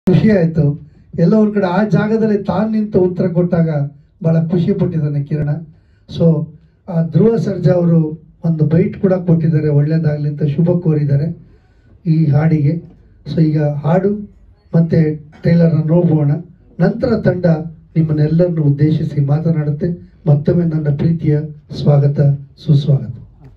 ಖುಷಿ ಆಯ್ತು ಎಲ್ಲ ಒಂದ್ ಕಡೆ ಆ ಜಾಗದಲ್ಲಿ ತಾನು ನಿಂತು ಉತ್ತರ ಕೊಟ್ಟಾಗ ಬಹಳ ಖುಷಿ ಪಟ್ಟಿದ್ದಾನೆ ಕಿರಣ ಸೊ ಆ ಧ್ರುವ ಸರ್ಜಾ ಅವರು ಒಂದು ಬೈಟ್ ಕೂಡ ಕೊಟ್ಟಿದ್ದಾರೆ ಒಳ್ಳೇದಾಗ್ಲಿ ಅಂತ ಶುಭ ಕೋರಿದ್ದಾರೆ ಈ ಹಾಡಿಗೆ ಸೊ ಈಗ ಹಾಡು ಮತ್ತೆ ಟ್ರೈಲರ್ನ ನೋಡೋಣ ನಂತರ ತಂಡ ನಿಮ್ಮನ್ನೆಲ್ಲರನ್ನು ಉದ್ದೇಶಿಸಿ ಮಾತನಾಡುತ್ತೆ ಮತ್ತೊಮ್ಮೆ ನನ್ನ ಪ್ರೀತಿಯ ಸ್ವಾಗತ ಸುಸ್ವಾಗತ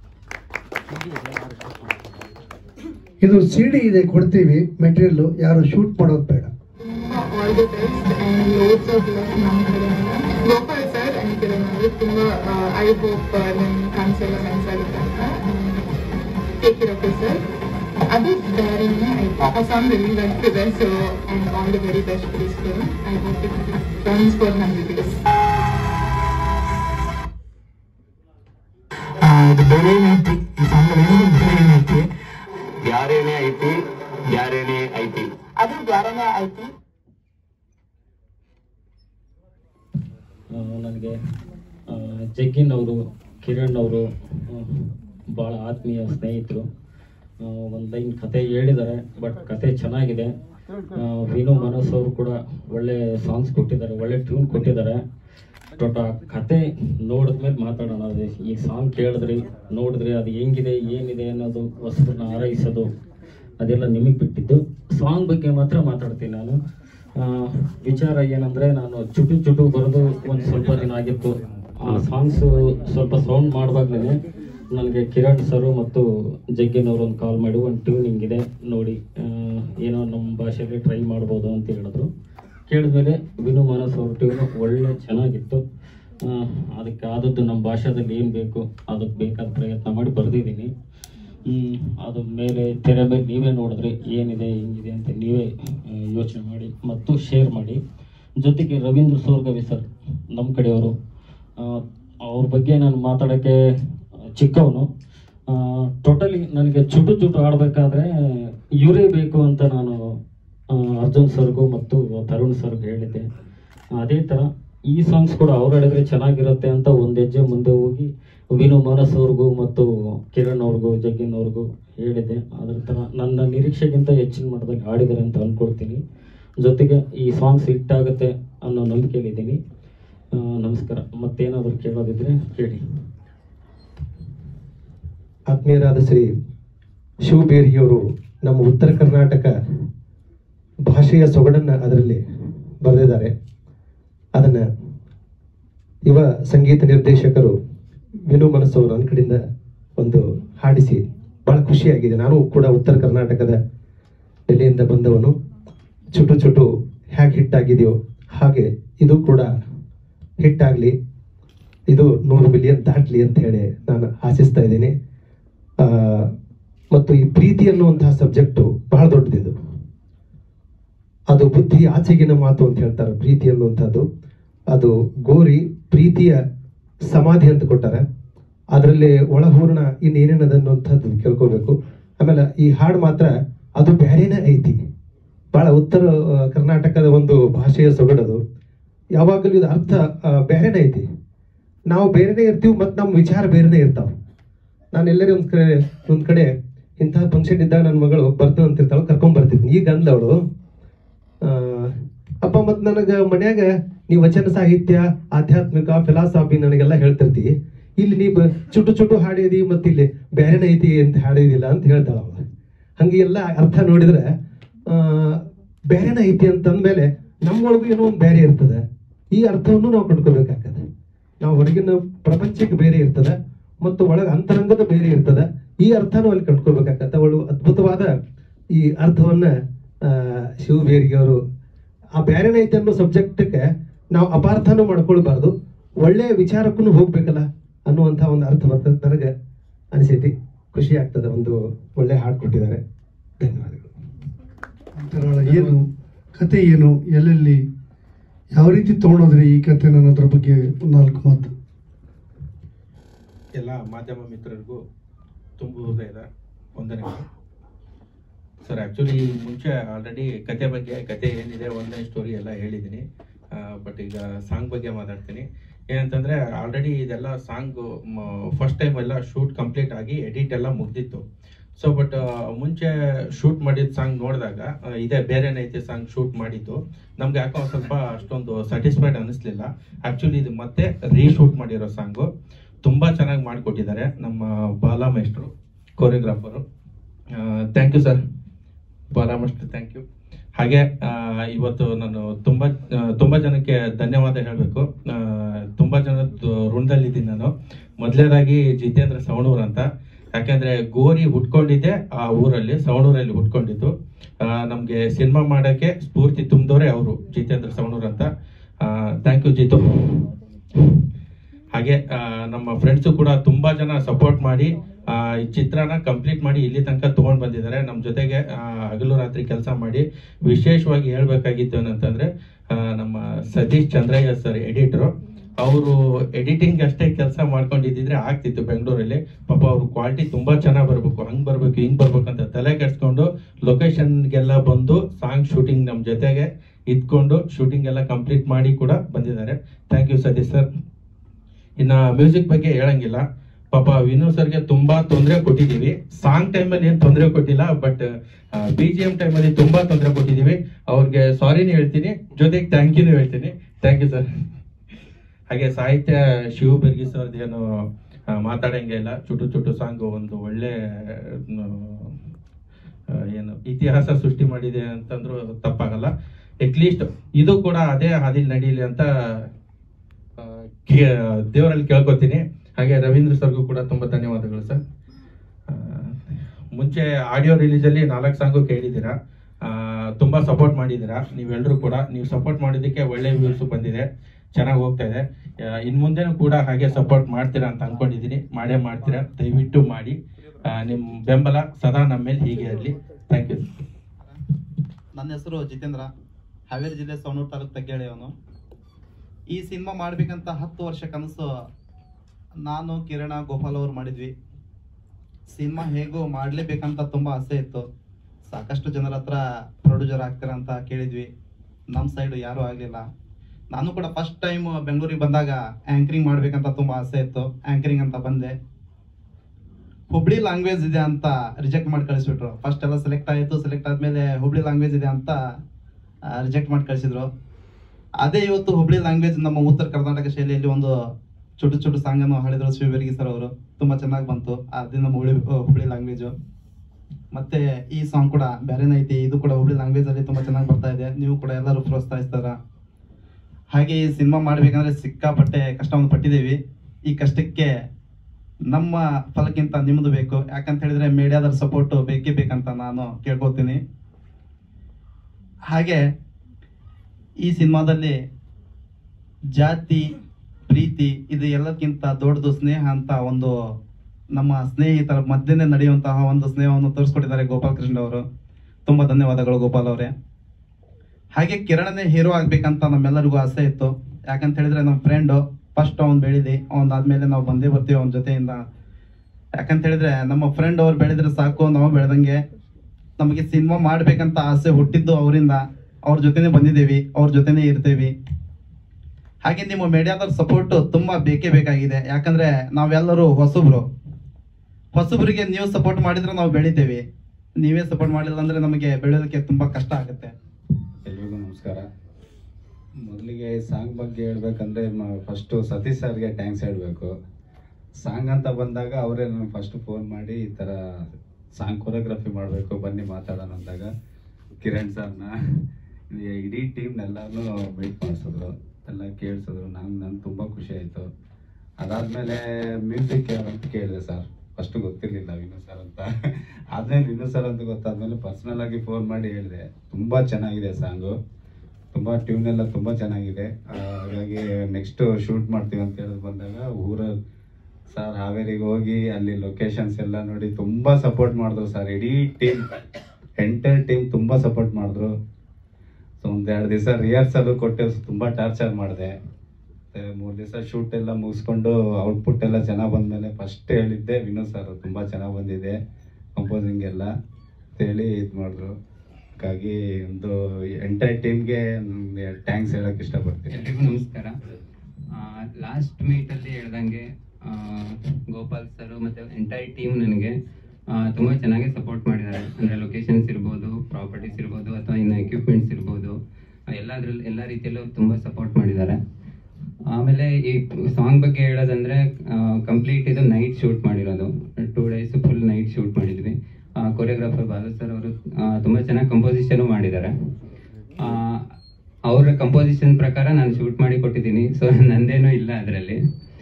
ಇದು ಸಿ ಡಿ ಇದೆ ಕೊಡ್ತೀವಿ ಮೆಟೀರಿಯಲ್ ಯಾರು ಶೂಟ್ ಮಾಡೋದು ಬೇಡ all the best and loads of luck ನಮ್ಮ ಕಡೆಯಿಂದ ಗೋಪಾಲ್ ಸರ್ and ಕಿರಣ್ ಅವರು ತುಂಬ ಐ ಹೋಪ್ ನಿಮ್ಮ ಕನಸೆಲ್ಲ ನನಸಾಗುತ್ತೆ ಅಂತ ಟೇಕ್ ಕೇರ್ ಆಫ್ ಸರ್ ಅದು ಬೇರೆನೇ ಆಯ್ತು ಆ ಸಾಂಗ್ ರಿಲೀಸ್ ಆಗ್ತಿದೆ so and all the very best please film I hope it runs for hundred days ಇದು ಬೇರೆ ಏನೈತಿ ಈ ಸಾಂಗ್ ಬೇರೆ ಏನೈತಿ ಯಾರೇನೇ ಐತಿ ಯಾರೇನೇ ಐತಿ ಅದು ಬೇರೆನೇ ಆಯ್ತು ನನಗೆ ಜಗ್ಗಿನ್ ಅವರು ಕಿರಣ್ ಅವರು ಭಾಳ ಆತ್ಮೀಯ ಸ್ನೇಹಿತರು ಒಂದು ಲೈನ್ ಕತೆ ಹೇಳಿದ್ದಾರೆ ಬಟ್ ಕತೆ ಚೆನ್ನಾಗಿದೆ ಆ, ವಿನು ಮನೋಸ್ ಅವರು ಕೂಡ ಒಳ್ಳೆ ಸಾಂಗ್ಸ್ ಕೊಟ್ಟಿದ್ದಾರೆ ಒಳ್ಳೆ ಟ್ಯೂನ್ ಕೊಟ್ಟಿದ್ದಾರೆ ಬಟ್ ಆ ಕತೆ ನೋಡಿದ್ಮೇಲೆ ಮಾತಾಡೋಣ ಅದು ಈ ಸಾಂಗ್ ಕೇಳಿದ್ರಿ ನೋಡಿದ್ರಿ ಅದು ಹೆಂಗಿದೆ ಏನಿದೆ ಅನ್ನೋದು ಹೊಸಬರನ್ನ ಆರೈಸೋದು ಅದೆಲ್ಲ ನಿಮಗೆ ಬಿಟ್ಟಿದ್ದು ಸಾಂಗ್ ಬಗ್ಗೆ ಮಾತ್ರ ಮಾತಾಡ್ತೀನಿ ನಾನು ಆ, ವಿಚಾರ ಏನಂದ್ರೆ ನಾನು ಚುಟು ಚುಟು ಬರೆದು ಒಂದು ಸ್ವಲ್ಪ ದಿನ ಆಗಿತ್ತು ಆ ಸಾಂಗ್ಸ್ ಸ್ವಲ್ಪ ಸೌಂಡ್ ಮಾಡುವಾಗ್ಲೇ ನನಗೆ ಕಿರಣ್ ಸರು ಮತ್ತು ಜಗ್ಗಿನ್ ಅವರು ಒಂದು ಕಾಲ್ ಮಾಡಿ ಒಂದು ಟ್ಯೂನಿಂಗ್ ಇದೆ ನೋಡಿ ಆ, ಏನೋ ನಮ್ಮ ಭಾಷೆಗೆ ಟ್ರೈ ಮಾಡ್ಬೋದು ಅಂತ ಹೇಳಿದ್ರು ಕೇಳಿದ್ಮೇಲೆ ವಿನು ಮಾನಸ್ ಅವ್ರ ಟ್ಯೂನು ಒಳ್ಳೆ ಚೆನ್ನಾಗಿತ್ತು ಆ, ಅದಕ್ಕೆ ಆದದ್ದು ನಮ್ಮ ಭಾಷೆದಲ್ಲಿ ಏನು ಬೇಕು ಅದಕ್ಕೆ ಬೇಕಾದ ಪ್ರಯತ್ನ ಮಾಡಿ ಬರೆದಿದ್ದೀನಿ ಹ್ಮ್, ಅದು ಮೇಲೆ ತೆರೆ ಮೇಲೆ ನೀವೇ ನೋಡಿದ್ರಿ ಏನಿದೆ ಹೆಂಗಿದೆ ಅಂತ ನೀವೇ ಯೋಚನೆ ಮಾಡಿ ಮತ್ತು ಶೇರ್ ಮಾಡಿ ಜೊತೆಗೆ ರವೀಂದ್ರ ಸೋರ್ಗವಿ ಸರ್ ನಮ್ಮ ಕಡೆಯವರು ಅವ್ರ ಬಗ್ಗೆ ನಾನು ಮಾತಾಡೋಕ್ಕೆ ಚಿಕ್ಕವನು ಟೋಟಲಿ ನನಗೆ ಚುಟು ಚುಟು ಆಡಬೇಕಾದ್ರೆ ಇವರೇ ಬೇಕು ಅಂತ ನಾನು ಆ, ಅರ್ಜುನ್ ಸರ್ಗೂ ಮತ್ತು ತರುಣ್ ಸರ್ಗೂ ಹೇಳಿದ್ದೆ ಅದೇ ಥರ ಈ ಸಾಂಗ್ಸ್ ಕೂಡ ಅವ್ರು ಹೇಳಿದ್ರೆ ಚೆನ್ನಾಗಿರುತ್ತೆ ಅಂತ ಒಂದು ಹೆಜ್ಜೆ ಮುಂದೆ ಹೋಗಿ ವಿನು ಮಾನಸ್ ಅವ್ರಿಗೂ ಮತ್ತು ಕಿರಣ್ ಅವ್ರಿಗೂ ಜಗ್ಗಿನ್ ಅವ್ರಿಗೂ ಹೇಳಿದ್ದೆ ಅದ್ರ ಥರ ನನ್ನ ನಿರೀಕ್ಷೆಗಿಂತ ಹೆಚ್ಚಿನ ಮಟ್ಟದಲ್ಲಿ ಆಡಿದ್ದಾರೆ ಅಂತ ಅಂದ್ಕೊಳ್ತೀನಿ ಜೊತೆಗೆ ಈ ಸಾಂಗ್ಸ್ ಹಿಟ್ ಆಗುತ್ತೆ ಅನ್ನೋ ನಂಬಿಕೆಯಲ್ಲಿದ್ದೀನಿ ಆ, ನಮಸ್ಕಾರ ಮತ್ತೇನಾದರೂ ಕೇಳೋದಿದ್ರೆ ಕೇಳಿ ಆತ್ಮೀಯರಾದ ಶ್ರೀ ಶಿವಬೇರಿಯವರು ನಮ್ಮ ಉತ್ತರ ಕರ್ನಾಟಕ ಭಾಷೆಯ ಸೊಗಡನ್ನು ಅದರಲ್ಲಿ ಬರೆದಿದ್ದಾರೆ ಅದನ್ನು ಯುವ ಸಂಗೀತ ನಿರ್ದೇಶಕರು ವಿನು ಮನಸ್ಸು ಅವರು ನನ್ನ ಕಡೆಯಿಂದ ಒಂದು ಹಾಡಿಸಿ ಬಹಳ ಖುಷಿಯಾಗಿದೆ ನಾನು ಕೂಡ ಉತ್ತರ ಕರ್ನಾಟಕದ ಡೆಲ್ಲಿಯಿಂದ ಬಂದವನು ಚುಟು ಚುಟು ಹೇಗೆ ಹಿಟ್ ಆಗಿದೆಯೋ ಹಾಗೆ ಇದು ಕೂಡ ಹಿಟ್ ಆಗಲಿ ಇದು ನೂರು ಮಿಲಿಯನ್ ದಾಟ್ಲಿ ಅಂತ ಹೇಳಿ ನಾನು ಆಶಿಸ್ತಾ ಇದ್ದೀನಿ ಆ, ಮತ್ತು ಈ ಪ್ರೀತಿ ಅನ್ನುವಂತಹ ಸಬ್ಜೆಕ್ಟು ಬಹಳ ದೊಡ್ಡದಿದು ಅದು ಬುದ್ಧಿ ಆಚೆಗಿನ ಮಾತು ಅಂತ ಹೇಳ್ತಾರೆ ಪ್ರೀತಿ ಅನ್ನುವಂಥದ್ದು ಅದು ಗೋರಿ ಪ್ರೀತಿಯ ಸಮಾಧಿ ಅಂತ ಕೊಟ್ಟಾರೆ ಅದರಲ್ಲಿ ಒಳಹೂರ್ಣ ಇನ್ನೇನೇನದ ಅನ್ನುವಂಥದ್ದು ಕೇಳ್ಕೋಬೇಕು ಆಮೇಲೆ ಈ ಹಾಡು ಮಾತ್ರ ಅದು ಬ್ಯಾರೇನೇ ಐತಿ ಬಹಳ ಉತ್ತರ ಆ, ಕರ್ನಾಟಕದ ಒಂದು ಭಾಷೆಯ ಸೊಗಡದು ಯಾವಾಗಲೂ ಇದು ಅರ್ಥ ಆ, ಬ್ಯಾರೇನೇ ಐತಿ ನಾವು ಬೇರೆನೇ ಇರ್ತೀವಿ ಮತ್ತು ನಮ್ಮ ವಿಚಾರ ಬೇರೆನೇ ಇರ್ತಾವ ನಾನು ಎಲ್ಲರೇ ಒಂದು ಕಡೆ ಒಂದು ಕಡೆ ಇಂತಹ ಫಂಕ್ಷನ್ ಇದ್ದಾಗ ನನ್ನ ಮಗಳು ಬರ್ತದೆ ಅಂತಿರ್ತಾಳೆ ಕರ್ಕೊಂಡ್ ಬರ್ತಿದ್ನಿ ಈಗ ಅಂದವಳು ಅಪ್ಪ ಮತ್ತು ನನಗೆ ಮನ್ಯಾಗ ನೀವು ವಚನ ಸಾಹಿತ್ಯ ಆಧ್ಯಾತ್ಮಿಕ ಫಿಲಾಸಫಿ ನನಗೆಲ್ಲ ಹೇಳ್ತಿರ್ತಿ ಇಲ್ಲಿ ನೀ ಬ- ಚುಟು ಚುಟು ಹಾಡಿದಿ ಮತ್ತು ಇಲ್ಲಿ ಬೇರೆನೇ ಐತಿ ಅಂತ ಹಾಡಿದಿಲ್ಲ ಅಂತ ಹೇಳ್ತಾಳ ಅವಳು ಹಂಗೆ ಎಲ್ಲ ಅರ್ಥ ನೋಡಿದ್ರೆ ಆ, ಬೇರೆನೇ ಐತಿ ಅಂತಂದ್ಮೇಲೆ ನಮ್ಮೊಳಗೂ ಏನೋ ಒಂದು ಬೇರೆ ಇರ್ತದೆ ಈ ಅರ್ಥವನ್ನು ನಾವು ಕಂಡ್ಕೋಬೇಕಾಗ್ತದೆ ನಾವು ಹೊರಗಿನ ಪ್ರಪಂಚಕ್ಕೆ ಬೇರೆ ಇರ್ತದೆ ಮತ್ತು ಒಳಗೆ ಅಂತರಂಗದ ಬೇರೆ ಇರ್ತದೆ ಈ ಅರ್ಥನೂ ಅಲ್ಲಿ ಕಂಡ್ಕೋಬೇಕಾಗತ್ತೆ ಅವಳು ಅದ್ಭುತವಾದ ಈ ಅರ್ಥವನ್ನ ಆ, ಶಿವಬೇರಿಗೆ ಅವರು ಆ ಬ್ಯಾರೆನ ಐತೆ ಅನ್ನೋ ಸಬ್ಜೆಕ್ಟ್ಗೆ ನಾವು ಅಪಾರ್ಥನೂ ಮಾಡ್ಕೊಳ್ಬಾರ್ದು ಒಳ್ಳೆಯ ವಿಚಾರಕ್ಕೂ ಹೋಗ್ಬೇಕಲ್ಲ ಅನ್ನುವಂಥ ಒಂದು ಅರ್ಥ ಬರ್ತದೆ ನನಗೆ ಅನಿಸೈತಿ ಖುಷಿ ಆಗ್ತದೆ ಒಂದು ಒಳ್ಳೆ ಹಾಡು ಕೊಟ್ಟಿದ್ದಾರೆ ಧನ್ಯವಾದಗಳು ಅಂತರಾಳ ಏನು ಕತೆ ಏನು ಎಲ್ಲೆಲ್ಲಿ ಯಾವ ರೀತಿ ತಗೊಂಡೋದ್ರಿ ಈ ಕತೆ ಅನ್ನೋದ್ರ ಬಗ್ಗೆ ಒಂದ್ ನಾಲ್ಕು ಮಾತು ಎಲ್ಲ ಮಾಧ್ಯಮ ಮಿತ್ರರಿಗೂ ತುಂಬು ಹೃದಯದ ವಂದನೆಗಳು ಸರ್ ಆ್ಯಕ್ಚುಲಿ ಮುಂಚೆ ಆಲ್ರೆಡಿ ಕತೆ ಬಗ್ಗೆ ಕತೆ ಏನಿದೆ ಒಂದನೇ ಸ್ಟೋರಿ ಎಲ್ಲ ಹೇಳಿದ್ದೀನಿ ಬಟ್ ಈಗ ಸಾಂಗ್ ಬಗ್ಗೆ ಮಾತಾಡ್ತೀನಿ ಏನಂತಂದರೆ ಆಲ್ರೆಡಿ ಇದೆಲ್ಲ ಸಾಂಗು ಫಸ್ಟ್ ಟೈಮ್ ಎಲ್ಲ ಶೂಟ್ ಕಂಪ್ಲೀಟ್ ಆಗಿ ಎಡಿಟ್ ಎಲ್ಲ ಮುಗ್ದಿತ್ತು ಸೊ ಬಟ್ ಮುಂಚೆ ಶೂಟ್ ಮಾಡಿದ ಸಾಂಗ್ ನೋಡಿದಾಗ ಇದೇ ಬೇರೆನೈತೆ ಸಾಂಗ್ ಶೂಟ್ ಮಾಡಿದ್ದು ನಮ್ಗೆ ಯಾಕೋ ಒಂದ್ ಸ್ವಲ್ಪ ಅಷ್ಟೊಂದು ಸ್ಯಾಟಿಸ್ಫೈಡ್ ಅನಿಸ್ಲಿಲ್ಲ ಆಕ್ಚುಲಿ ಇದು ಮತ್ತೆ ರೀಶೂಟ್ ಮಾಡಿರೋ ಸಾಂಗು ತುಂಬಾ ಚೆನ್ನಾಗಿ ಮಾಡಿಕೊಟ್ಟಿದ್ದಾರೆ ನಮ್ಮ ಬಾಲಾ ಮೇಷ್ಟ್ರು choreographer thank you sir Bala ಮೇಷ್ಟ್ರು ಥ್ಯಾಂಕ್ ಯು ಹಾಗೆ ಆ, ಇವತ್ತು ನಾನು ತುಂಬಾ ಆ, ತುಂಬಾ ಜನಕ್ಕೆ ಧನ್ಯವಾದ ಹೇಳಬೇಕು ತುಂಬಾ ಜನದ ಋಣದಲ್ಲಿದ್ದೀನಿ ನಾನು ಮೊದಲನೇದಾಗಿ ಜಿತೇಂದ್ರ ಸವಣೂರ್ ಅಂತ ಯಾಕಂದ್ರೆ ಗೋರಿ ಹುಟ್ಕೊಂಡಿದ್ದೆ ಆ ಊರಲ್ಲಿ ಸವಣೂರಲ್ಲಿ ಹುಟ್ಕೊಂಡಿದ್ದು ಆ, ನಮ್ಗೆ ಸಿನಿಮಾ ಮಾಡಕ್ಕೆ ಸ್ಫೂರ್ತಿ ತುಂಬಿದವರೇ ಅವರು ಜಿತೇಂದ್ರ ಸವಣೂರ್ ಅಂತ ಥ್ಯಾಂಕ್ ಯು ಜಿತು ಹಾಗೆ ಆ, ನಮ್ಮ ಫ್ರೆಂಡ್ಸು ಕೂಡ ತುಂಬಾ ಜನ ಸಪೋರ್ಟ್ ಮಾಡಿ ಆ, ಈ ಚಿತ್ರನ ಕಂಪ್ಲೀಟ್ ಮಾಡಿ ಇಲ್ಲಿ ತನಕ ತಗೊಂಡ್ ಬಂದಿದ್ದಾರೆ ನಮ್ಮ ಜೊತೆಗೆ ಆ, ಹಗಲು ರಾತ್ರಿ ಕೆಲಸ ಮಾಡಿ ವಿಶೇಷವಾಗಿ ಹೇಳ್ಬೇಕಾಗಿತ್ತು ಏನಂತಂದ್ರೆ ಆ, ನಮ್ಮ ಸತೀಶ್ ಚಂದ್ರಯ್ಯ ಸರ್ ಎಡಿಟರ್ ಅವರು ಎಡಿಟಿಂಗ್ ಅಷ್ಟೇ ಕೆಲಸ ಮಾಡ್ಕೊಂಡಿದ್ರೆ ಆಗ್ತಿತ್ತು ಬೆಂಗಳೂರಲ್ಲಿ ಪಾಪ ಅವ್ರ ಕ್ವಾಲಿಟಿ ತುಂಬಾ ಚೆನ್ನಾಗಿ ಬರ್ಬೇಕು ಹಂಗ್ ಬರ್ಬೇಕು ಹಿಂಗ್ ಬರ್ಬೇಕು ಅಂತ ತಲೆ ಕೆಡ್ಸ್ಕೊಂಡು ಲೊಕೇಶನ್ಗೆಲ್ಲ ಬಂದು ಸಾಂಗ್ ಶೂಟಿಂಗ್ ನಮ್ಮ ಜೊತೆಗೆ ಇದ್ಕೊಂಡು ಶೂಟಿಂಗ್ ಎಲ್ಲ ಕಂಪ್ಲೀಟ್ ಮಾಡಿ ಕೂಡ ಬಂದಿದ್ದಾರೆ ಥ್ಯಾಂಕ್ ಯು ಸತೀಶ್ ಸರ್ ಇನ್ನ ಮ್ಯೂಸಿಕ್ ಬಗ್ಗೆ ಹೇಳಂಗಿಲ್ಲ ಪಾಪ ವಿನು ಸರ್ಗೆ ತುಂಬಾ ತೊಂದರೆ ಕೊಟ್ಟಿದೀವಿ ಸಾಂಗ್ ಟೈಮಲ್ಲಿ ಏನ್ ತೊಂದರೆ ಕೊಟ್ಟಿಲ್ಲ ಬಟ್ ಬಿ ಜಿ ಎಂ ಟೈಮಲ್ಲಿ ತುಂಬಾ ತೊಂದರೆ ಕೊಟ್ಟಿದೀವಿ ಅವ್ರಿಗೆ ಸಾರಿನೂ ಹೇಳ್ತೀನಿ ಜೊತೆಗೆ ಥ್ಯಾಂಕ್ ಯೂನು ಹೇಳ್ತೀನಿ ಥ್ಯಾಂಕ್ ಯು ಸರ್ ಹಾಗೆ ಸಾಹಿತ್ಯ ಶಿವ ಬೆರ್ಗಿ ಸರ್ದು ಏನು ಆ, ಮಾತಾಡಂಗೆ ಇಲ್ಲ ಚುಟು ಚುಟು ಸಾಂಗ್ ಒಂದು ಒಳ್ಳೆ ಆ, ಏನು ಇತಿಹಾಸ ಸೃಷ್ಟಿ ಮಾಡಿದೆ ಅಂತಂದ್ರೂ ತಪ್ಪಾಗಲ್ಲ ಅಟ್ಲೀಸ್ಟ್ ಇದು ಕೂಡ ಅದೇ ಹಾದಿಲ್ ನಡೀಲಿ ಅಂತ ಆ, ಕೇ- ದೇವರಲ್ಲಿ ಕೇಳ್ಕೊತೀನಿ ಹಾಗೆ ರವೀಂದ್ರ ಸರ್ಗೂ ಕೂಡ ತುಂಬಾ ಧನ್ಯವಾದಗಳು ಸರ್ ಆ, ಮುಂಚೆ ಆಡಿಯೋ ರಿಲೀಸ್ ಅಲ್ಲಿ ನಾಲ್ಕು ಸಾಂಗು ಕೇಳಿದ್ದೀರಾ ಆ, ತುಂಬಾ ಸಪೋರ್ಟ್ ಮಾಡಿದ್ದೀರಾ ನೀವೆಲ್ಲರೂ ಕೂಡ ನೀವು ಸಪೋರ್ಟ್ ಮಾಡಿದ್ದಕ್ಕೆ ಒಳ್ಳೆ ವ್ಯೂಸ್ ಬಂದಿದೆ ಚೆನ್ನಾಗಿ ಹೋಗ್ತಾ ಇದೆ ಆ, ಇನ್ ಮುಂದೆನೂ ಕೂಡ ಹಾಗೆ ಸಪೋರ್ಟ್ ಮಾಡ್ತೀರಾ ಅಂತ ಅನ್ಕೊಂಡಿದ್ದೀನಿ ಮಾಡೇ ಮಾಡ್ತೀರಾ ದಯವಿಟ್ಟು ಮಾಡಿ ಆ, ನಿಮ್ ಬೆಂಬಲ ಸದಾ ನಮ್ಮ ಮೇಲೆ ಹೀಗೆ ಇರಲಿ ಥ್ಯಾಂಕ್ ಯು ನನ್ನ ಹೆಸರು ಜಿತೇಂದ್ರ ಹಾವೇರಿ ಜಿಲ್ಲೆ ಸವಣೂರು ತಾಲೂಕು ತಗ್ಗೇಳಿ ಅವನು ಈ ಸಿನಿಮಾ ಮಾಡ್ಬೇಕಂತ ಹತ್ತು ವರ್ಷ ಕನಸು ನಾನು ಕಿರಣ ಗೋಪಾಲ್ ಅವರು ಮಾಡಿದ್ವಿ ಸಿನಿಮಾ ಹೇಗೋ ಮಾಡಲೇಬೇಕಂತ ತುಂಬ ಆಸೆ ಇತ್ತು ಸಾಕಷ್ಟು ಜನರ ಹತ್ರ ಪ್ರೊಡ್ಯೂಸರ್ ಆಗ್ತೀರ ಅಂತ ಕೇಳಿದ್ವಿ ನಮ್ಮ ಸೈಡು ಯಾರೂ ಆಗಲಿಲ್ಲ ನಾನು ಕೂಡ ಫಸ್ಟ್ ಟೈಮ್ ಬೆಂಗಳೂರಿಗೆ ಬಂದಾಗ ಆ್ಯಂಕರಿಂಗ್ ಮಾಡ್ಬೇಕಂತ ತುಂಬ ಆಸೆ ಇತ್ತು ಆ್ಯಂಕರಿಂಗ್ ಅಂತ ಬಂದೆ ಹುಬ್ಳಿ ಲ್ಯಾಂಗ್ವೇಜ್ ಇದೆ ಅಂತ ರಿಜೆಕ್ಟ್ ಮಾಡಿ ಕಳಿಸ್ಬಿಟ್ರು ಫಸ್ಟ್ ಎಲ್ಲ ಸೆಲೆಕ್ಟ್ ಆಯಿತು ಸೆಲೆಕ್ಟ್ ಆದಮೇಲೆ ಹುಬ್ಳಿ ಲ್ಯಾಂಗ್ವೇಜ್ ಇದೆ ಅಂತ ರಿಜೆಕ್ಟ್ ಮಾಡಿ ಕಳಿಸಿದ್ರು ಅದೇ ಇವತ್ತು ಹುಬ್ಳಿ ಲ್ಯಾಂಗ್ವೇಜ್ ನಮ್ಮ ಉತ್ತರ ಕರ್ನಾಟಕ ಶೈಲಿಯಲ್ಲಿ ಒಂದು ಚುಟು ಚುಟು ಸಾಂಗನ್ನು ಹಾಡಿದ್ರು ಶಿವಬೆರ್ಗಿ ಸರ್ ಅವರು ತುಂಬಾ ಚೆನ್ನಾಗಿ ಬಂತು ಅದು ನಮ್ಮ ಹುಳಿ ಹುಬ್ಳಿ ಲ್ಯಾಂಗ್ವೇಜು ಮತ್ತೆ ಈ ಸಾಂಗ್ ಕೂಡ ಬೇರೆನೇ ಐತಿ ಇದು ಕೂಡ ಹುಬ್ಳಿ ಲ್ಯಾಂಗ್ವೇಜ್ ಅಲ್ಲಿ ತುಂಬಾ ಚೆನ್ನಾಗಿ ಬರ್ತಾ ಇದೆ ನೀವು ಕೂಡ ಎಲ್ಲರೂ ಪ್ರೋತ್ಸಾಹಿಸ್ತಾರ ಹಾಗೆ ಈ ಸಿನಿಮಾ ಮಾಡ್ಬೇಕಂದ್ರೆ ಸಿಕ್ಕಾಪಟ್ಟೆ ಕಷ್ಟವನ್ನು ಪಟ್ಟಿದ್ದೀವಿ ಈ ಕಷ್ಟಕ್ಕೆ ನಮ್ಮ ಫಲಕ್ಕಿಂತ ನಿಮ್ಮದು ಬೇಕು ಯಾಕಂತ ಹೇಳಿದ್ರೆ ಮೀಡಿಯಾದ ಸಪೋರ್ಟ್ ಬೇಕೇ ಬೇಕಂತ ನಾನು ಕೇಳ್ಕೊತೀನಿ ಹಾಗೆ ಈ ಸಿನಿಮಾದಲ್ಲಿ ಜಾತಿ ಪ್ರೀತಿ ಇದು ಎಲ್ಲಕ್ಕಿಂತ ದೊಡ್ಡದು ಸ್ನೇಹ ಅಂತ ಒಂದು ನಮ್ಮ ಸ್ನೇಹಿತರ ಮಧ್ಯೆ ನಡೆಯುವಂತಹ ಒಂದು ಸ್ನೇಹವನ್ನು ತೋರಿಸ್ಕೊಟ್ಟಿದ್ದಾರೆ ಗೋಪಾಲ್ ಕೃಷ್ಣ ಅವರು ತುಂಬಾ ಧನ್ಯವಾದಗಳು ಗೋಪಾಲ್ ಅವರೇ ಹಾಗೆ ಕಿರಣನೇ ಹೀರೋ ಆಗ್ಬೇಕಂತ ನಮ್ಮೆಲ್ಲರಿಗೂ ಆಸೆ ಇತ್ತು ಯಾಕಂತ ಹೇಳಿದ್ರೆ ನಮ್ಮ ಫ್ರೆಂಡು ಫಸ್ಟ್ ಅವ್ನು ಬೆಳಿದಿ ಅವನಾದ್ಮೇಲೆ ನಾವು ಬಂದೇ ಬರ್ತೀವಿ ಅವನ ಜೊತೆಯಿಂದ ಯಾಕಂತ ಹೇಳಿದ್ರೆ ನಮ್ಮ ಫ್ರೆಂಡ್ ಅವ್ರು ಬೆಳೆದ್ರೆ ಸಾಕು ನಾವು ಬೆಳೆದಂಗೆ ನಮಗೆ ಸಿನಿಮಾ ಮಾಡ್ಬೇಕಂತ ಆಸೆ ಹುಟ್ಟಿದ್ದು ಅವರಿಂದ ಅವ್ರ ಜೊತೆನೆ ಬಂದಿದ್ದೀವಿ ಅವ್ರ ಜೊತೆನೆ ಇರ್ತೀವಿ ಹಾಗೆ ನಿಮ್ಮ ಮೀಡಿಯಾದ ಸಪೋರ್ಟ್ ತುಂಬಾ ಬೇಕೇ ಬೇಕಾಗಿದೆ ಯಾಕಂದ್ರೆ ನಾವೆಲ್ಲರೂ ಹೊಸಬ್ರು ಹೊಸಬ್ರಿಗೆ ನೀವು ಸಪೋರ್ಟ್ ಮಾಡಿದ್ರೆ ನಾವು ಬೆಳಿತೇವೆ ನೀವೇ ಸಪೋರ್ಟ್ ಮಾಡಿಲ್ಲ ಅಂದ್ರೆ ನಮಗೆ ಬೆಳೆಯೋದಕ್ಕೆ ತುಂಬಾ ಕಷ್ಟ ಆಗುತ್ತೆ ಎಲ್ರಿಗೂ ನಮಸ್ಕಾರ ಮೊದಲಿಗೆ ಸಾಂಗ್ ಬಗ್ಗೆ ಹೇಳ್ಬೇಕಂದ್ರೆ ಫಸ್ಟು ಸತೀಶ್ ಸರ್ಗೆ ಥ್ಯಾಂಕ್ಸ್ ಹೇಳಬೇಕು ಸಾಂಗ್ ಅಂತ ಬಂದಾಗ ಅವರೇ ನಾನು ಫಸ್ಟ್ ಫೋನ್ ಮಾಡಿ ಈ ಥರ ಸಾಂಗ್ ಕೊರಿಯೋಗ್ರಫಿ ಮಾಡಬೇಕು ಬನ್ನಿ ಮಾತಾಡೋಣ ಅಂದಾಗ ಕಿರಣ್ ಸರ್ನ ಇಡೀ ಟೀಮ್ನೆಲ್ಲನೂ ಮೀಟ್ ಮಾಡಿಸಿದ್ರು ಎಲ್ಲ ಕೇಳಿಸಿದ್ರು ನಂಗೆ ನಂಗೆ ತುಂಬ ಖುಷಿ ಆಯಿತು ಅದಾದಮೇಲೆ ಮ್ಯೂಸಿಕ್ ಅಂತ ಕೇಳಿದೆ ಸರ್ ಫಸ್ಟ್ ಗೊತ್ತಿರಲಿಲ್ಲ ವಿನು ಸರ್ ಅಂತ ಆದ್ಮೇಲೆ ವಿನು ಸರ್ ಅಂತ ಗೊತ್ತಾದ್ಮೇಲೆ ಪರ್ಸ್ನಲ್ ಆಗಿ ಫೋನ್ ಮಾಡಿ ಹೇಳಿದೆ ತುಂಬ ಚೆನ್ನಾಗಿದೆ ಸಾಂಗು ತುಂಬ ಟ್ಯೂನ್ ಎಲ್ಲ ತುಂಬ ಚೆನ್ನಾಗಿದೆ ಆ, ಹಾಗಾಗಿ ನೆಕ್ಸ್ಟ್ ಶೂಟ್ ಮಾಡ್ತೀವಿ ಅಂತ ಹೇಳಿ ಬಂದಾಗ ಊರ ಸರ್ ಹಾವೇರಿಗೆ ಹೋಗಿ ಅಲ್ಲಿ ಲೊಕೇಶನ್ಸ್ ಎಲ್ಲ ನೋಡಿ ತುಂಬ ಸಪೋರ್ಟ್ ಮಾಡಿದ್ರು ಸರ್ ಇಡೀ ಟೀಮ್ ಎಂಟೈರ್ ಟೀಮ್ ತುಂಬ ಸಪೋರ್ಟ್ ಮಾಡಿದ್ರು ಸೊ ಒಂದು ಎರಡು ದಿವಸ ರಿಹರ್ಸಲು ಕೊಟ್ಟು ತುಂಬ ಟಾರ್ಚರ್ ಮಾಡಿದೆ ಮೂರು ದಿವಸ ಶೂಟ್ ಎಲ್ಲ ಮುಗಿಸ್ಕೊಂಡು ಔಟ್ಪುಟ್ ಎಲ್ಲ ಚೆನ್ನಾಗಿ ಬಂದಮೇಲೆ ಫಸ್ಟ್ ಹೇಳಿದ್ದೆ ವಿನೋದ್ ಸರ್ ತುಂಬ ಚೆನ್ನಾಗಿ ಬಂದಿದೆ ಕಂಪೋಸಿಂಗ್ ಎಲ್ಲ ಅಂತೇಳಿ ಇದು ಮಾಡಿದ್ರು ಹಾಗಾಗಿ ಒಂದು ಎಂಟೈರ್ ಟೀಮ್ಗೆ ಥ್ಯಾಂಕ್ಸ್ ಹೇಳಕ್ ಇಷ್ಟಪಡ್ತೀನಿ ಎಲ್ರಿಗೂ ನಮಸ್ಕಾರ ಲಾಸ್ಟ್ ಮೀಟಲ್ಲಿ ಹೇಳ್ದಂಗೆ ಆ, ಗೋಪಾಲ್ ಸರ್ ಮತ್ತು ಎಂಟೈರ್ ಟೀಮ್ ನನಗೆ ತುಂಬ ಚೆನ್ನಾಗಿ ಸಪೋರ್ಟ್ ಮಾಡಿದ್ದಾರೆ ಅಂದರೆ ಲೊಕೇಶನ್ಸ್ ಇರ್ಬೋದು ಪ್ರಾಪರ್ಟೀಸ್ ಇರ್ಬೋದು ಅಥವಾ ಇನ್ನು ಎಕ್ವಿಪ್ಮೆಂಟ್ಸ್ ಇರ್ಬೋದು ಆ, ಎಲ್ಲದ್ರಲ್ಲಿ ಎಲ್ಲ ರೀತಿಯಲ್ಲೂ ತುಂಬ ಸಪೋರ್ಟ್ ಮಾಡಿದ್ದಾರೆ ಆಮೇಲೆ ಈ ಸಾಂಗ್ ಬಗ್ಗೆ ಹೇಳೋದಂದ್ರೆ ಕಂಪ್ಲೀಟ್ ಇದು ನೈಟ್ ಶೂಟ್ ಮಾಡಿರೋದು two days full night shoot ಮಾಡಿದ್ವಿ ಕೊರಿಯೋಗ್ರಾಫರ್ ಬಾಲು ಸರ್ ಅವರು ತುಂಬ ಚೆನ್ನಾಗಿ ಕಂಪೋಸಿಷನು ಮಾಡಿದ್ದಾರೆ ಆ, ಅವರ ಕಂಪೋಸಿಷನ್ ಪ್ರಕಾರ ನಾನು ಶೂಟ್ ಮಾಡಿ ಕೊಟ್ಟಿದ್ದೀನಿ ಸೊ ನಂದೇನೂ ಇಲ್ಲ ಅದರಲ್ಲಿ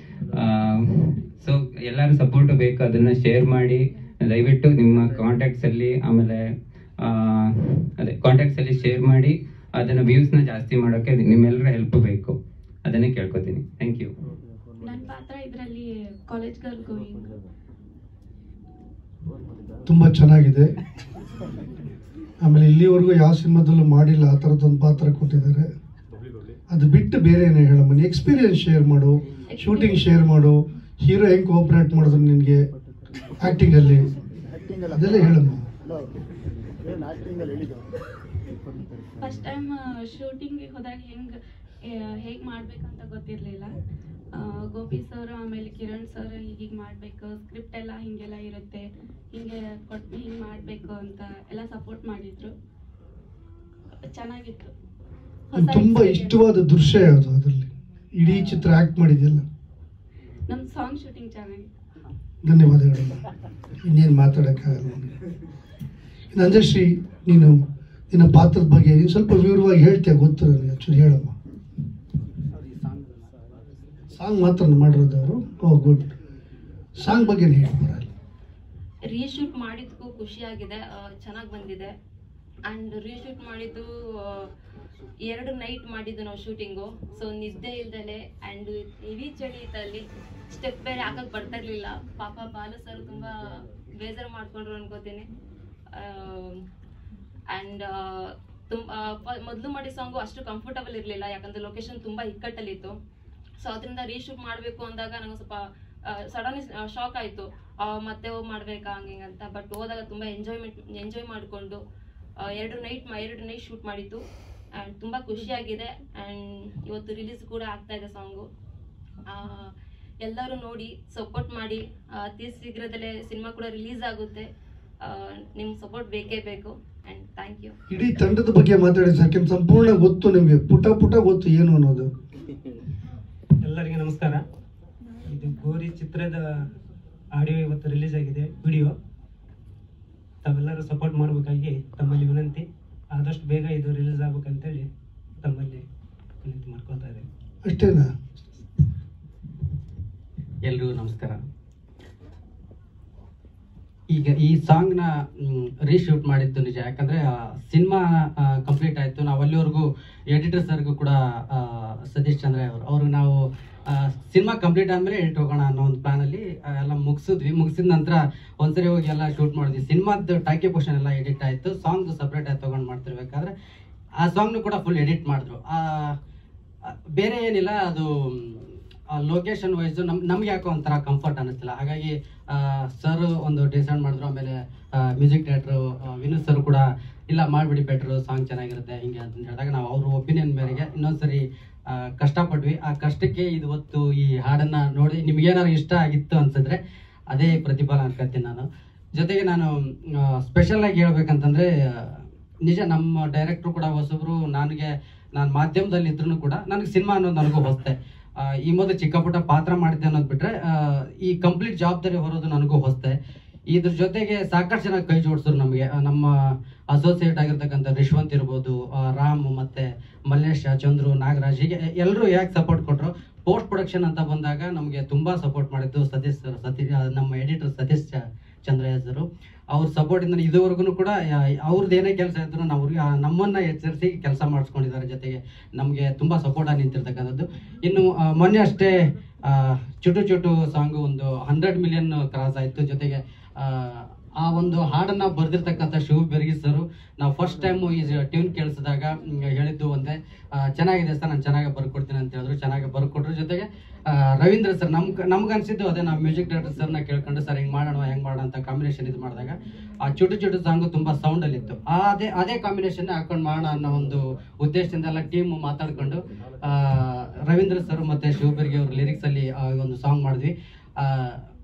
ಸೊ ಎಲ್ಲರೂ ಸಪೋರ್ಟು ಬೇಕು ಅದನ್ನ ಶೇರ್ ಮಾಡಿ ದಯವಿಟ್ಟು ನಿಮ್ಮ ಕಾಂಟ್ಯಾಕ್ಟ್ಸ್ ಅಲ್ಲಿ ಆಮೇಲೆ ಆ, ಅದೇ ಕಾಂಟ್ಯಾಕ್ಟ್ಸ್ ಅಲ್ಲಿ ಶೇರ್ ಮಾಡಿ ಅದನ್ನ ವ್ಯೂಸ್ನ ಜಾಸ್ತಿ ಮಾಡೋಕೆ ನಿಮ್ಮೆಲ್ಲರ ಹೆಲ್ಪ್ ಬೇಕು ಅದನ್ನೇ ಕೇಳ್ಕೊತೀನಿ ಥ್ಯಾಂಕ್ ಯು ನನ್ನ ಪಾತ್ರ ಇದರಲ್ಲಿ ಕಾಲೇಜ್ ಗರ್ಲ್ ಗೋಯಿಂಗ್ ತುಂಬ ಚೆನ್ನಾಗಿದೆ ಆಮೇಲೆ ಇಲ್ಲಿವರೆಗೂ ಯಾವ ಸಿನಿಮಾದಲ್ಲೂ ಮಾಡಿಲ್ಲ ಆ ಥರದ್ದೊಂದು ಪಾತ್ರ ಕೊಟ್ಟಿದ್ದಾರೆ ಅದು ಬಿಟ್ಟು ಬೇರೆ ಏನೇ ಹೇಳಮ್ಮ ನೀ ಎಕ್ಸ್ಪೀರಿಯನ್ಸ್ ಶೇರ್ ಮಾಡು ಶೂಟಿಂಗ್ ಶೇರ್ ಮಾಡು ಹೀರೋ ಹೆಂಗೆ ಕೋಆಪ್ರೇಟ್ ಮಾಡಿದ್ರು ನಿನಗೆ ಆ್ಯಕ್ಟಿಂಗಲ್ಲಿ ಅದೆಲ್ಲ ಹೇಳಮ್ಮ ಫಸ್ಟ್ ಟೈಮ್ ಶೂಟಿಂಗಿಗೆ ಹೋದಾಗ ಹೆಂಗೆ ಹೇಗೆ ಮಾಡ್ಬೇಕಂತ ಗೊತ್ತಿರಲಿಲ್ಲ ಗೋಪಿ ಸರ್ ಆಮೇಲೆ ಕಿರಣ್ ಸರ್ ಹೀಗೀಗೆ ಮಾಡಬೇಕು ಸ್ಕ್ರಿಪ್ಟ್ ಎಲ್ಲ ಹೀಗೆಲ್ಲ ಇರುತ್ತೆ ಹಿಂಗೆ ಕೊಟ್ಟು ಹಿಂಗೆ ಮಾಡಬೇಕು ಅಂತ ಎಲ್ಲ ಸಪೋರ್ಟ್ ಮಾಡಿದ್ರು ಚೆನ್ನಾಗಿತ್ತು ಹೊಸ ತುಂಬ experience. ಇಷ್ಟವಾದ ದೃಶ್ಯ ಯಾವುದು ಅದರಲ್ಲಿ ಇಡೀ ಚಿತ್ರ ಆ್ಯಕ್ಟ್ ಮಾಡಿದೆಯಲ್ಲ ನಮ್ಮ ಸಾಂಗ್ ಶೂಟಿಂಗ್ ಚೆನ್ನಾಗಿತ್ತು ಧನ್ಯವಾದಗಳು ಇನ್ನೇನು ಮಾತಾಡೋಕ್ಕಾಗಲ್ಲ ನನಗೆ. ಇನ್ನು ಅಂಜಶ್ರೀ ನೀನು ನಿನ್ನ ಪಾತ್ರದ ಬಗ್ಗೆ ನೀನು ಸ್ವಲ್ಪ ವಿವರವಾಗಿ ಹೇಳ್ತೀಯ ಗೊತ್ತು ನನಗೆ ಆ್ಯಕ್ಚುಲಿ ಹೇಳಮ್ಮ ಸಾಂಗ್ ಮಾತ್ರ ಮಾಡಿರೋದು ಅವರು ಓ ಗುಡ್ ಸಾಂಗ್ ಬಗ್ಗೆ ಹೇಳಿ ರೀಶೂಟ್ ಮಾಡಿದ್ದಕ್ಕೂ ಖುಷಿಯಾಗಿದೆ ಚೆನ್ನಾಗಿ ಬಂದಿದೆ ಆ್ಯಂಡ್ ರೀಶೂಟ್ ಮಾಡಿದ್ದು ಆ, ಎರಡು ನೈಟ್ ಮಾಡಿದ್ದು ನಾವು ಶೂಟಿಂಗು ಸೊ ನಿದ್ದೆ ಇಲ್ದಲೆ ಆ್ಯಂಡ್ ಹೆವಿ ಚಳಿ ಇತ್ತು ಅಲ್ಲಿ ಸ್ಟೆಪ್ ಬೇರೆ ಹಾಕಕ್ಕೆ ಬರ್ತಾ ಇರಲಿಲ್ಲ ಪಾಪ ಬಾಲು ಸರ್ ತುಂಬ ಬೇಜಾರು ಮಾಡ್ಕೊಂಡ್ರು ಅನ್ಕೋತೀನಿ ಆ್ಯಂಡ್ ತುಂಬ ಮೊದಲು ಮಾಡಿದ ಸಾಂಗು ಅಷ್ಟು ಕಂಫರ್ಟಬಲ್ ಇರಲಿಲ್ಲ ಯಾಕಂದ್ರೆ ಲೊಕೇಶನ್ ತುಂಬ ಇಕ್ಕಟ್ಟಲ್ಲಿತ್ತು ಸೊ ಅದರಿಂದ ರೀಶೂಟ್ ಮಾಡಬೇಕು ಅಂದಾಗ ನಂಗೆ ಸ್ವಲ್ಪ ಸಡನ್ ಶಾಕ್ ಆಯಿತು ಮತ್ತೆ ಹೋಗಿ ಮಾಡ್ಬೇಕಾ ಹಂಗೆ ಹಿಂಗೆ ಅಂತ ಬಟ್ ಹೋದಾಗ ತುಂಬ ಎಂಜಾಯ್ಮೆಂಟ್ ಎಂಜಾಯ್ ಮಾಡಿಕೊಂಡು ಎರಡು ನೈಟ್ ಎರಡು ನೈಟ್ ಶೂಟ್ ಮಾಡಿದ್ದು ಆ್ಯಂಡ್ ತುಂಬ ಖುಷಿಯಾಗಿದೆ ಆ್ಯಂಡ್ ಇವತ್ತು ರಿಲೀಸ್ ಕೂಡ ಆಗ್ತಾ ಇದೆ ಸಾಂಗು ಎಲ್ಲರೂ ನೋಡಿ ಸಪೋರ್ಟ್ ಮಾಡಿ ಆ, ಅತಿ ಶೀಘ್ರದಲ್ಲೇ ಸಿನಿಮಾ ಕೂಡ ರಿಲೀಸ್ ಆಗುತ್ತೆ ನಿಮ್ಮ ಸಪೋರ್ಟ್ ಬೇಕೇ ಬೇಕು ಆ್ಯಂಡ್ ಥ್ಯಾಂಕ್ ಯು ಇಡೀ ತಂಡದ ಬಗ್ಗೆ ಮಾತಾಡಿ ಸರ್ ಯಾಕೆಂದ್ರೆ ಸಂಪೂರ್ಣ ಗೊತ್ತು ನಿಮಗೆ ಪುಟ ಪುಟ ಗೊತ್ತು ಏನು ಅನ್ನೋದು ಎಲ್ಲರಿಗೆ ನಮಸ್ಕಾರ ಇದು ಗೋರಿ ಚಿತ್ರದ ಆಡಿಯೋ ಇವತ್ತು ರಿಲೀಸ್ ಆಗಿದೆ ವಿಡಿಯೋ ತಾವೆಲ್ಲರೂ ಸಪೋರ್ಟ್ ಮಾಡಬೇಕಾಗಿ ತಮ್ಮಲ್ಲಿ ವಿನಂತಿ ಆದಷ್ಟು ಬೇಗ ಇದು ರಿಲೀಸ್ ಆಗ್ಬೇಕಂತೇಳಿ ತಮ್ಮಲ್ಲಿ ವಿನಂತಿ ಮಾಡ್ಕೊತಾ ಇದ್ದೇನೆ ಅಷ್ಟೇನಾ ಎಲ್ರಿಗೂ ನಮಸ್ಕಾರ ಈಗ ಈ ಸಾಂಗ್ನ ರೀಶೂಟ್ ಮಾಡಿದ್ದು ನಿಜ ಯಾಕಂದ್ರೆ ಸಿನಿಮಾ ಕಂಪ್ಲೀಟ್ ಆಯಿತು ನಾವು ಅಲ್ಲಿವರೆಗೂ ಎಡಿಟರ್ ಸರ್ಗೂ ಕೂಡ ಆ, ಸತೀಶ್ ಚಂದ್ರ ಅವರು ಅವ್ರಿಗೆ ನಾವು ಸಿನಿಮಾ ಕಂಪ್ಲೀಟ್ ಆದಮೇಲೆ ಎಡಿಟ್ ಹೋಗೋಣ ಅನ್ನೋ ಒಂದು ಪ್ಲಾನಲ್ಲಿ ಎಲ್ಲ ಮುಗಿಸಿದ್ವಿ ಮುಗಿಸಿದ ನಂತರ ಒಂದ್ಸರಿ ಹೋಗಿ ಎಲ್ಲ ಶೂಟ್ ಮಾಡಿದ್ವಿ ಸಿನಿಮಾದ ಟಾಕಿ ಪೋರ್ಷನ್ ಎಲ್ಲ ಎಡಿಟ್ ಆಯಿತು ಸಾಂಗ್ ಸಪ್ರೇಟ್ ಆಗಿ ತೊಗೊಂಡು ಮಾಡ್ತಿರ್ಬೇಕಾದ್ರೆ ಆ ಸಾಂಗ್ನು ಕೂಡ ಫುಲ್ ಎಡಿಟ್ ಮಾಡಿದ್ರು ಆ, ಆ, ಬೇರೆ ಏನಿಲ್ಲ ಅದು ಲೊಕೇಶನ್ ವೈಸ್ ನಮ್ ನಮ್ಗೆ ಯಾಕೋ ಒಂಥರ ಕಂಫರ್ಟ್ ಅನ್ನಿಸ್ತಿಲ್ಲ ಹಾಗಾಗಿ ಸರ್ ಒಂದು ಡಿಸೈಡ್ ಮಾಡಿದ್ರು ಆಮೇಲೆ ಮ್ಯೂಸಿಕ್ ಡೈರೆಕ್ಟ್ರು ವಿನು ಸರ್ ಕೂಡ ಇಲ್ಲ ಮಾಡಿಬಿಡಿ ಬೆಟ್ರು ಸಾಂಗ್ ಚೆನ್ನಾಗಿರುತ್ತೆ ಹಿಂಗೆ ಅಂತ ಹೇಳಿದಾಗ ನಾವು ಅವ್ರ ಒಪಿನಿಯನ್ ಮೇರೆಗೆ ಇನ್ನೊಂದ್ಸರಿ ಆ, ಕಷ್ಟಪಟ್ವಿ ಆ ಕಷ್ಟಕ್ಕೆ ಇದು ಹೊತ್ತು ಈ ಹಾಡನ್ನ ನೋಡಿ ನಿಮ್ಗೇನಾದ್ರು ಇಷ್ಟ ಆಗಿತ್ತು ಅನ್ಸಿದ್ರೆ ಅದೇ ಪ್ರತಿಫಲ ಅನ್ಕೋತೀನಿ ನಾನು ಜೊತೆಗೆ ನಾನು ಸ್ಪೆಷಲ್ ಆಗಿ ಹೇಳ್ಬೇಕಂತಂದ್ರೆ ಆ, ನಿಜ ನಮ್ಮ ಡೈರೆಕ್ಟ್ರು ಕೂಡ ಹೊಸಬ್ರು ನನಗೆ ನಾನು ಮಾಧ್ಯಮದಲ್ಲಿ ಇದ್ರೂ ಕೂಡ ನನಗೆ ಸಿನಿಮಾ ಅನ್ನೋದು ನನಗೂ ಹೊಸ್ತೆ ಆ, ಈ ಮೊದಲು ಚಿಕ್ಕ ಪುಟ್ಟ ಪಾತ್ರ ಮಾಡಿದ್ದೆ ಅನ್ನೋದು ಬಿಟ್ರೆ ಆ, ಈ ಕಂಪ್ಲೀಟ್ ಜವಾಬ್ದಾರಿ ಹೊರೋದು ನನಗೂ ಹೊಸ್ತೆ ಇದ್ರ ಜೊತೆಗೆ ಸಾಕಷ್ಟು ಜನ ಕೈ ಜೋಡಿಸಿದ್ರು ನಮಗೆ ಆ, ನಮ್ಮ ಅಸೋಸಿಯೇಟ್ ಆಗಿರ್ತಕ್ಕಂಥ ರಿಶ್ವಂತ್ ಇರ್ಬೋದು ಆ, ರಾಮ್ ಮತ್ತೆ ಮಲ್ಲೇಶ್ ಚಂದ್ರು ನಾಗರಾಜ್ ಹೀಗೆ ಎಲ್ಲರೂ ಯಾಕೆ ಸಪೋರ್ಟ್ ಕೊಟ್ಟರು ಪೋಸ್ಟ್ ಪ್ರೊಡಕ್ಷನ್ ಅಂತ ಬಂದಾಗ ನಮಗೆ ತುಂಬಾ ಸಪೋರ್ಟ್ ಮಾಡಿದ್ದು ಸತೀಶ್ ಸರ್ ಸತೀಶ್ ಆ, ನಮ್ಮ ಎಡಿಟರ್ ಸತೀಶ್ ಚ- ಚಂದ್ರಯ್ಯ ಸರ್ ಅವ್ರ ಸಪೋರ್ಟ್ ಇಂದ ಇದುವರೆಗೂ ಕೂಡ ಅವ್ರದ್ದು ಏನೇ ಕೆಲಸ ಇದ್ರು ನಾವು ಅವ್ರಿಗೆ ಆ, ನಮ್ಮನ್ನ ಎಚ್ಚರಿಸಿ ಕೆಲಸ ಮಾಡಿಸ್ಕೊಂಡಿದ್ದಾರೆ ಜೊತೆಗೆ ನಮಗೆ ತುಂಬಾ ಸಪೋರ್ಟ್ ಆಗಿ ನಿಂತಿರ್ತಕ್ಕಂಥದ್ದು ಇನ್ನು ಆ, ಮೊನ್ನೆ ಅಷ್ಟೇ ಆ, ಚುಟು ಚುಟು ಸಾಂಗ್ ಒಂದು ಹಂಡ್ರೆಡ್ ಮಿಲಿಯನ್ ಕ್ರಾಸ್ ಆಯ್ತು ಜೊತೆಗೆ ಆ, ಆ ಒಂದು ಹಾಡನ್ನ ಬರೆದಿರ್ತಕ್ಕಂಥ ಶಿವ ಬೆರ್ಗಿ ಸರ್ ನಾವು ಫಸ್ಟ್ ಟೈಮ್ ಈ ಟ್ಯೂನ್ ಕೇಳಿಸಿದಾಗ ಮ್, ಹೇಳಿದ್ದು ಒಂದೇ ಆ, ಚೆನ್ನಾಗಿದೆ ಸರ್ ನಾನು ಚೆನ್ನಾಗಿ ಬರ್ಕೊಡ್ತೀನಿ ಅಂತ ಹೇಳಿದ್ರು ಚೆನ್ನಾಗಿ ಬರ್ಕೊಟ್ರು ಜೊತೆಗೆ ಆ, ರವೀಂದ್ರ ಸರ್ ನಮ್ಗೆ ನಮ್ಗೆ ಅನ್ಸಿದ್ದು ಅದೇ ನಾವು ಮ್ಯೂಸಿಕ್ ಡೈರೆಕ್ಟರ್ ಸರ್ನ ಕೇಳ್ಕೊಂಡು ಸರ್ ಹಿಂಗೆ ಮಾಡೋಣ ಹೆಂಗೆ ಮಾಡೋಣ ಅಂತ ಕಾಂಬಿನೇಷನ್ ಇದು ಮಾಡಿದಾಗ ಆ ಚುಟು ಚುಟು ಸಾಂಗು ತುಂಬಾ ಸೌಂಡ್ ಅಲ್ಲಿ ಇತ್ತು ಆ ಅದೇ ಅದೇ ಕಾಂಬಿನೇಷನ್ ಹಾಕೊಂಡು ಮಾಡೋಣ ಅನ್ನೋ ಒಂದು ಉದ್ದೇಶದಿಂದ ಎಲ್ಲ ಟೀಮ್ ಮಾತಾಡ್ಕೊಂಡು ಆ, ರವೀಂದ್ರ ಸರ್ ಮತ್ತೆ ಶಿವಬೆರ್ಗಿ ಅವ್ರ ಲಿರಿಕ್ಸ್ ಅಲ್ಲಿ ಆ ಒಂದು ಸಾಂಗ್ ಮಾಡಿದ್ವಿ ಆ,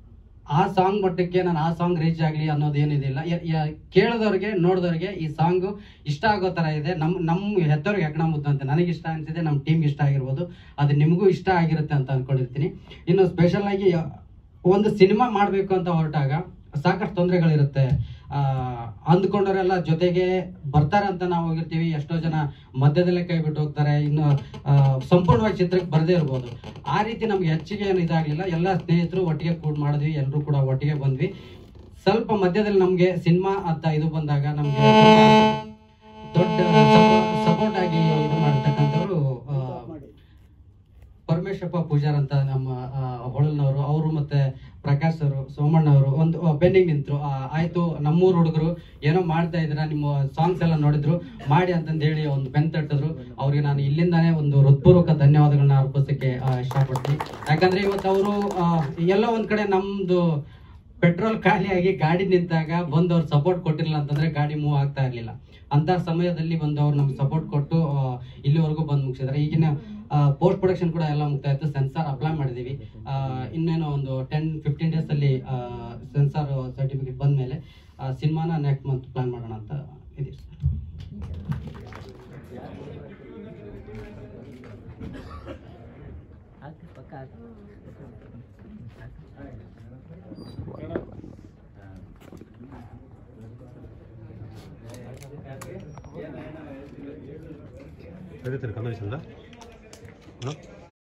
ಆ ಸಾಂಗ್ ಮಟ್ಟಕ್ಕೆ ನಾನು ಆ ಸಾಂಗ್ ರೀಚ್ ಆಗಲಿ ಅನ್ನೋದು ಏನಿದಿಲ್ಲ ಯ- ಯ- ಕೇಳಿದವ್ರಿಗೆ ನೋಡಿದವ್ರಿಗೆ ಈ ಸಾಂಗು ಇಷ್ಟ ಆಗೋ ಥರ ಇದೆ ನಮ್ಮ ನಮ್ಮ ಹೆತ್ತವ್ರಿಗೆ ಎಕಣ ಮುದ್ದಂತೆ ನನಗೆ ಇಷ್ಟ ಅನಿಸಿದೆ ನಮ್ಮ ಟೀಮ್ಗೆ ಇಷ್ಟ ಆಗಿರ್ಬೋದು ಅದು ನಿಮಗೂ ಇಷ್ಟ ಆಗಿರುತ್ತೆ ಅಂತ ಅಂದ್ಕೊಂಡಿರ್ತೀನಿ ಇನ್ನು ಸ್ಪೆಷಲ್ ಆಗಿ ಯ- ಒಂದು ಸಿನಿಮಾ ಮಾಡಬೇಕು ಅಂತ ಹೊರಟಾಗ ಸಾಕಷ್ಟು ತೊಂದರೆಗಳಿರುತ್ತೆ ಆ, ಅಂದ್ಕೊಂಡವರೆಲ್ಲ ಜೊತೆಗೆ ಬರ್ತಾರೆ ಅಂತ ನಾವು ಹೋಗಿರ್ತೀವಿ ಎಷ್ಟೋ ಜನ ಮಧ್ಯದಲ್ಲೇ ಕೈ ಬಿಟ್ಟು ಹೋಗ್ತಾರೆ ಇನ್ನು ಆ, ಸಂಪೂರ್ಣವಾಗಿ ಚಿತ್ರಕ್ಕೆ ಬರದೇ ಇರ್ಬೋದು ಆ ರೀತಿ ನಮ್ಗೆ ಹೆಚ್ಚಿಗೆ ಏನು ಇದಾಗಲಿಲ್ಲ ಎಲ್ಲ ಸ್ನೇಹಿತರು ಒಟ್ಟಿಗೆ ಕೂಡ್ ಮಾಡಿದ್ವಿ ಎಲ್ಲರೂ ಕೂಡ ಒಟ್ಟಿಗೆ ಬಂದ್ವಿ ಸ್ವಲ್ಪ ಮಧ್ಯದಲ್ಲಿ ನಮಗೆ ಸಿನಿಮಾ ಅಂತ ಇದು ಬಂದಾಗ ನಮಗೆ ದೊಡ್ಡ ಸಪೋರ್ಟ್ ಆಗಿ ಇದು ಮಾಡ್ತಕ್ಕಂಥವ್ರು ಆ, ಪರಮೇಶಪ್ಪ ಪೂಜಾರ್ ಅಂತ ನಮ್ಮ ಆ, ಹೊಳಲ್ನವರು ಅವರು ಮತ್ತೆ ಪ್ರಕಾಶ್ ಅವರು ಸೋಮಣ್ಣ ಅವರು ಒಂದು ಪೆಂಡಿಂಗ್ ನಿಂತರು ಆಯ್ತು ನಮ್ಮೂರ್ ಹುಡುಗರು ಏನೋ ಮಾಡ್ತಾ ಇದ್ರ ನಿಮ್ಮ ಸಾಂಗ್ಸ್ ಎಲ್ಲ ನೋಡಿದ್ರು ಮಾಡಿ ಅಂತಂದು ಹೇಳಿ ಒಂದು ಬೆನ್ ತಟ್ಟಿದ್ರು ಅವ್ರಿಗೆ ನಾನು ಇಲ್ಲಿಂದಾನೇ ಒಂದು ಹೃತ್ಪೂರ್ವಕ ಧನ್ಯವಾದಗಳನ್ನ ಅರ್ಪಿಸಕ್ಕೆ ಆ, ಇಷ್ಟಪಡ್ತೀನಿ ಯಾಕಂದ್ರೆ ಇವತ್ತು ಅವರು ಎಲ್ಲೋ ಒಂದ್ ಕಡೆ ನಮ್ದು ಪೆಟ್ರೋಲ್ ಖಾಲಿಯಾಗಿ ಗಾಡಿ ನಿಂತಾಗ ಬಂದು ಅವ್ರು ಸಪೋರ್ಟ್ ಕೊಟ್ಟಿರಲಿಲ್ಲ ಅಂತಂದ್ರೆ ಗಾಡಿ ಮೂವ್ ಆಗ್ತಾ ಇರ್ಲಿಲ್ಲ ಅಂತ ಸಮಯದಲ್ಲಿ ಬಂದು ಅವ್ರು ನಮ್ಗೆ ಸಪೋರ್ಟ್ ಕೊಟ್ಟು ಆ, ಇಲ್ಲಿವರೆಗೂ ಬಂದು ಮುಗಿಸಿದ್ರೆ ಈಗಿನ ಪೋಸ್ಟ್ ಪ್ರೊಡಕ್ಷನ್ ಕೂಡ ಎಲ್ಲ ಮುಗ್ತಾ ಇತ್ತು ಸೆನ್ಸಾರ್ ಅಪ್ಲೈ ಮಾಡಿದೀವಿ ಆ, ಇನ್ನೇನು ಒಂದು ಟೆನ್ ಫಿಫ್ಟೀನ್ ಡೇಸ್ ಅಲ್ಲಿ ಸೆನ್ಸಾರ್ ಸರ್ಟಿಫಿಕೇಟ್ ಬಂದ ಮೇಲೆ ಸಿನಿಮಾನ ನೆಕ್ಸ್ಟ್ ಮಂತ್ ಪ್ಲಾನ್ ಮಾಡೋಣ ಅಂತ ಇದೀವಿ ಸರ್ ಕನ್ನಡ